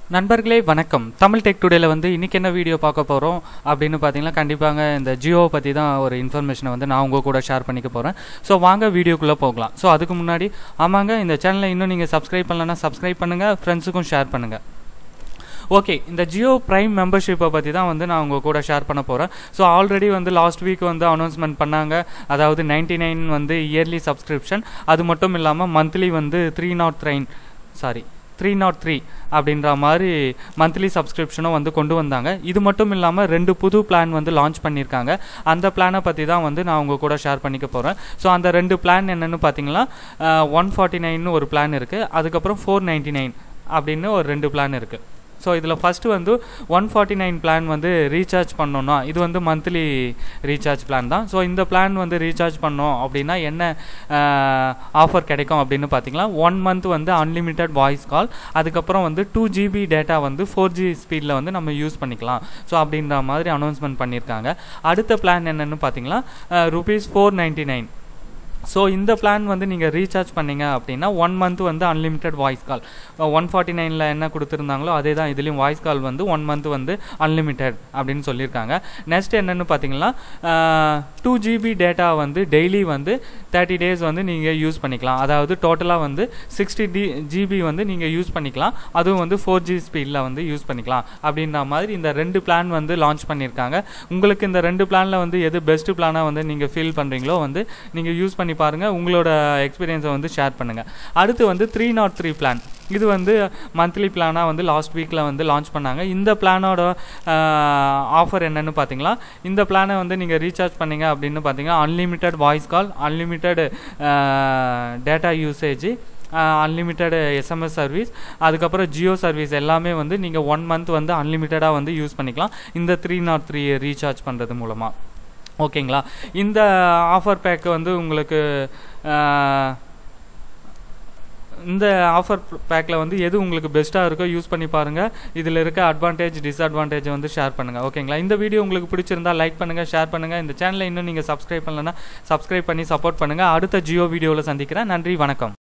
நண்பர்களே வணக்கம் தமிழ் டெக் டுடேல வந்து இன்னைக்கு என்ன வீடியோ பார்க்க போகிறோம் அப்படின்னு பார்த்தீங்கன்னா கண்டிப்பாங்க இந்த ஜியோவை பற்றி தான் ஒரு இன்ஃபர்மேஷனை வந்து நான் உங்கள் கூட ஷேர் பண்ணிக்க போகிறேன் ஸோ வாங்க வீடியோக்குள்ளே போகலாம் ஸோ அதுக்கு முன்னாடி ஆமாங்க இந்த சேனலை இன்னும் நீங்கள் சப்ஸ்கிரைப் பண்ணலன்னா சப்ஸ்கிரைப் பண்ணுங்கள் ஃப்ரெண்ட்ஸுக்கும் ஷேர் பண்ணுங்கள் ஓகே இந்த ஜியோ ப்ரைம் மெம்பர்ஷிப்பை பற்றி தான் வந்து நான் உங்கள் கூட ஷேர் பண்ண போகிறேன் ஸோ ஆல்ரெடி வந்து லாஸ்ட் வீக் வந்து அனௌன்ஸ்மெண்ட் பண்ணாங்க அதாவது நைன்டி நைன் வந்து இயர்லி சப்ஸ்கிரிப்ஷன் அது மட்டும் இல்லாமல் மந்த்லி வந்து த்ரீ நாட் த்ரைன் சாரி த்ரீ நாட் த்ரீ அப்படின்ற மாதிரி மந்த்லி சப்ஸ்கிரிப்ஷனும் வந்து கொண்டு வந்தாங்க இது மட்டும் இல்லாமல் ரெண்டு புது பிளான் வந்து லான்ச் பண்ணியிருக்காங்க அந்த பிளானை பற்றி தான் வந்து நான் உங்கள் கூட ஷேர் பண்ணிக்க போகிறேன் ஸோ அந்த ரெண்டு பிளான் என்னென்னு பார்த்தீங்கன்னா ஒன் ஃபார்ட்டி நைன் ஒரு பிளான் இருக்குது அதுக்கப்புறம் ஃபோர் நைன்ட்டி நைன் அப்படின்னு ஒரு ரெண்டு பிளான் இருக்குது ஸோ இதில் ஃபஸ்ட்டு வந்து ஒன் ஃபார்ட்டி நைன் பிளான் வந்து ரீசார்ஜ் பண்ணோன்னா இது வந்து மந்த்லி ரீசார்ஜ் பிளான் தான் ஸோ இந்த பிளான் வந்து ரீசார்ஜ் பண்ணோம் அப்படின்னா என்ன ஆஃபர் கிடைக்கும் அப்படின்னு பார்த்தீங்கன்னா ஒன் மந்த் வந்து அன்லிமிட்டெட் வாய்ஸ் கால் அதுக்கப்புறம் வந்து டூ ஜிபி டேட்டா வந்து ஃபோர் ஜி ஸ்பீடில் வந்து நம்ம யூஸ் பண்ணிக்கலாம் ஸோ அப்படின்ற மாதிரி அனௌன்ஸ்மெண்ட் பண்ணியிருக்காங்க அடுத்த பிளான் என்னென்னு பார்த்தீங்கன்னா rupees four ninety nine so இந்த பிளான் வந்து நீங்கள் ரீசார்ஜ் பண்ணீங்க அப்படின்னா ஒன் மந்த் வந்து unlimited voice call one forty நைனில் என்ன கொடுத்துருந்தாங்களோ அதே தான் இதுலேயும் வாய்ஸ் கால் வந்து ஒன் மந்த் வந்து அன்லிமிட்டெட் அப்படின்னு சொல்லியிருக்காங்க நெக்ஸ்ட் என்னென்னு பார்த்தீங்கன்னா டூ ஜிபி டேட்டா வந்து டெய்லி வந்து தேர்ட்டி டேஸ் வந்து நீங்கள் யூஸ் பண்ணிக்கலாம் அதாவது டோட்டலாக வந்து சிக்ஸ்டி டி ஜிபி வந்து நீங்கள் யூஸ் பண்ணிக்கலாம் அதுவும் வந்து ஃபோர் ஜி ஸ்பீடில் வந்து யூஸ் பண்ணிக்கலாம் அப்படின்ற மாதிரி இந்த ரெண்டு பிளான் வந்து லான்ச் பண்ணியிருக்காங்க உங்களுக்கு இந்த ரெண்டு பிளானில் வந்து எது பெஸ்ட் பிளானாக வந்து நீங்கள் ஃபீல் பண்ணுறீங்களோ வந்து நீங்கள் யூஸ் பண்ணி பாருங்கள் உங்களோட எக்ஸ்பீரியன்ஸை வந்து ஷேர் பண்ணுங்கள் அடுத்து வந்து த்ரீ நாட் த்ரீ பிளான் இது வந்து மந்த்லி பிளானாக வந்து லாஸ்ட் வீக்கில் வந்து லான்ச் பண்ணாங்க இந்த பிளானோட ஆஃபர் என்னென்னு பார்த்தீங்களா இந்த பிளானை வந்து நீங்கள் ரீசார்ஜ் பண்ணீங்க அப்படின்னு பார்த்தீங்கன்னா unlimited voice call unlimited data usage unlimited SMS service அதுக்கப்புறம் ஜியோ சர்வீஸ் எல்லாமே வந்து நீங்கள் ஒன் மந்த் வந்து அன்லிமிட்டடாக வந்து யூஸ் பண்ணிக்கலாம் இந்த த்ரீ நாட் த்ரீ ரீசார்ஜ் பண்ணுறது மூலமாக ஓகேங்களா இந்த ஆஃபர் பேக்கு வந்து உங்களுக்கு இந்த ஆஃபர் பேக்கில் வந்து எது உங்களுக்கு பெஸ்ட்டாக இருக்கோ யூஸ் பண்ணி பாருங்கள் இதில் இருக்க அட்வான்டேஜ் டிஸ்அட்வான்டேஜ் வந்து ஷேர் பண்ணுங்கள் ஓகேங்களா இந்த வீடியோ உங்களுக்கு பிடிச்சிருந்தா லைக் பண்ணுங்கள் ஷேர் பண்ணுங்கள் இந்த சேனலை இன்னும் நீங்கள் சப்ஸ்கிரைப் பண்ணலன்னா சப்ஸ்கிரைப் பண்ணி சப்போர்ட் பண்ணுங்கள் அடுத்த ஜியோ வீடியோவில் சந்திக்கிறேன் நன்றி வணக்கம்